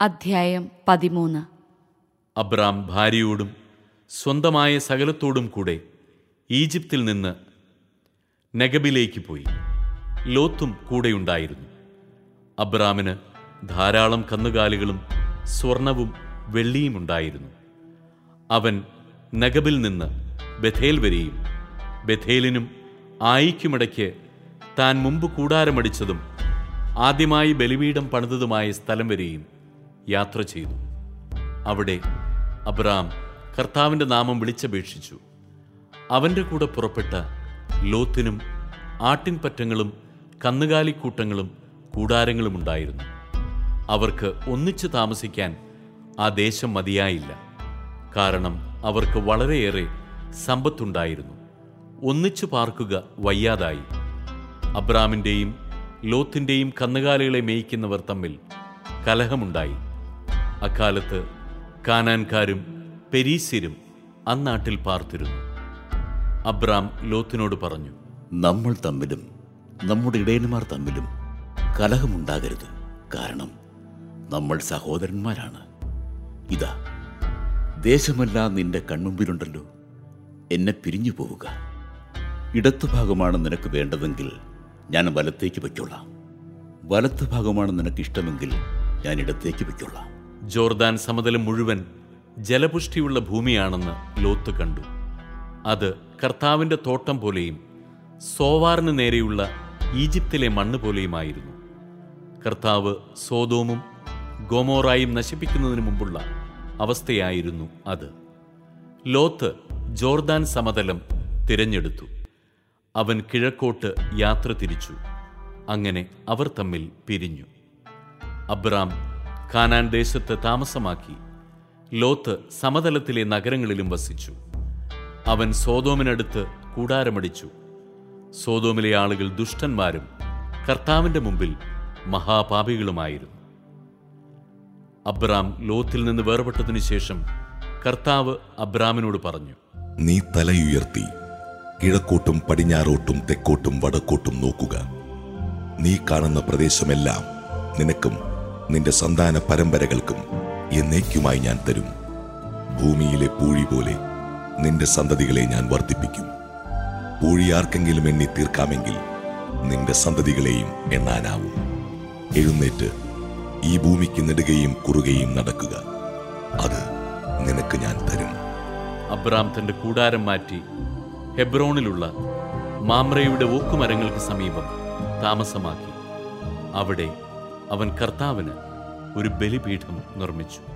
അധ്യായം പതിമൂന്ന് അബ്രാം ഭാര്യയോടും സ്വന്തമായ സകലത്തോടും കൂടെ ഈജിപ്തിൽ നിന്ന് നെഗബിലേക്ക് പോയി ലോത്തും കൂടെയുണ്ടായിരുന്നു അബ്രാമിന് ധാരാളം കന്നുകാലികളും സ്വർണവും വെള്ളിയും ഉണ്ടായിരുന്നു അവൻ നഗബിൽ നിന്ന് ബഥേൽ വരെയും ബഥേലിനും ആയിക്കുമിടയ്ക്ക് താൻ മുമ്പ് കൂടാരമടിച്ചതും ആദ്യമായി ബലിപീഠം പണിതതുമായ സ്ഥലം വരെയും യാത്ര ചെയ്തു അവിടെ അബ്രാം കർത്താവിൻ്റെ നാമം വിളിച്ചപേക്ഷിച്ചു അവൻ്റെ കൂടെ പുറപ്പെട്ട ലോത്തിനും ആട്ടിൻപറ്റങ്ങളും കന്നുകാലിക്കൂട്ടങ്ങളും കൂടാരങ്ങളും ഉണ്ടായിരുന്നു അവർക്ക് ഒന്നിച്ചു താമസിക്കാൻ ആ ദേശം മതിയായില്ല കാരണം അവർക്ക് വളരെയേറെ സമ്പത്തുണ്ടായിരുന്നു ഒന്നിച്ചു പാർക്കുക വയ്യാതായി അബ്രാമിൻ്റെയും ലോത്തിൻ്റെയും കന്നുകാലികളെ മേയ്ക്കുന്നവർ തമ്മിൽ കലഹമുണ്ടായി അക്കാലത്ത് കാനാൻകാരും പെരീസ്യരും അന്നാട്ടിൽ പാർത്തിരുന്നു അബ്രാം ലോത്തിനോട് പറഞ്ഞു നമ്മൾ തമ്മിലും നമ്മുടെ ഇടയന്മാർ തമ്മിലും കലഹമുണ്ടാകരുത് കാരണം നമ്മൾ സഹോദരന്മാരാണ് ഇതാ ദേശമെല്ലാം നിന്റെ കൺമുമ്പിലുണ്ടല്ലോ എന്നെ പിരിഞ്ഞു പോവുക ഇടത്തുഭാഗമാണ് നിനക്ക് വേണ്ടതെങ്കിൽ ഞാൻ വലത്തേക്ക് വയ്ക്കൊള്ളാം വലത്ത് ഭാഗമാണ് നിനക്ക് ഇഷ്ടമെങ്കിൽ ഞാൻ ഇടത്തേക്ക് വയ്ക്കൊള്ളാം ജോർദാൻ സമതലം മുഴുവൻ ജലപുഷ്ടിയുള്ള ഭൂമിയാണെന്ന് ലോത്ത് കണ്ടു അത് കർത്താവിൻ്റെ തോട്ടം പോലെയും സോവാറിന് നേരെയുള്ള ഈജിപ്തിലെ മണ്ണ് പോലെയുമായിരുന്നു കർത്താവ് സോതോമും ഗോമോറായും നശിപ്പിക്കുന്നതിന് മുമ്പുള്ള അവസ്ഥയായിരുന്നു അത് ലോത്ത് ജോർദാൻ സമതലം തിരഞ്ഞെടുത്തു അവൻ കിഴക്കോട്ട് യാത്ര തിരിച്ചു അങ്ങനെ അവർ തമ്മിൽ പിരിഞ്ഞു അബ്രാം കാനാൻ ദേശത്ത് താമസമാക്കി ലോത്ത് സമതലത്തിലെ നഗരങ്ങളിലും വസിച്ചു അവൻ സോതോമിനടുത്ത് കൂടാരമടിച്ചു സോതോമിലെ ആളുകൾ ദുഷ്ടന്മാരും കർത്താവിന്റെ മുമ്പിൽ മഹാപാപികളുമായിരുന്നു അബ്രാം ലോത്തിൽ നിന്ന് വേർപെട്ടതിനു ശേഷം കർത്താവ് അബ്രാമിനോട് പറഞ്ഞു നീ തലയുയർത്തി കിഴക്കോട്ടും പടിഞ്ഞാറോട്ടും തെക്കോട്ടും വടക്കോട്ടും നോക്കുക നീ കാണുന്ന പ്രദേശമെല്ലാം നിനക്കും നിന്റെ സന്താന പരമ്പരകൾക്കും എന്നേക്കുമായി ഞാൻ തരും ഭൂമിയിലെ പൂഴി പോലെ നിന്റെ സന്തതികളെ ഞാൻ വർദ്ധിപ്പിക്കും പൂഴി ആർക്കെങ്കിലും എണ്ണി തീർക്കാമെങ്കിൽ നിന്റെ സന്തതികളെയും എണ്ണാനാവും എഴുന്നേറ്റ് ഈ ഭൂമിക്ക് നെടുകയും കുറുകയും നടക്കുക അത് നിനക്ക് ഞാൻ തരും അബ്രാം തന്റെ കൂടാരം മാറ്റി ഹെബ്രോണിലുള്ള മാമ്രയുടെ ഓക്കുമരങ്ങൾക്ക് സമീപം താമസമാക്കി അവിടെ അവൻ കർത്താവിന് ഒരു ബലിപീഠം നിർമ്മിച്ചു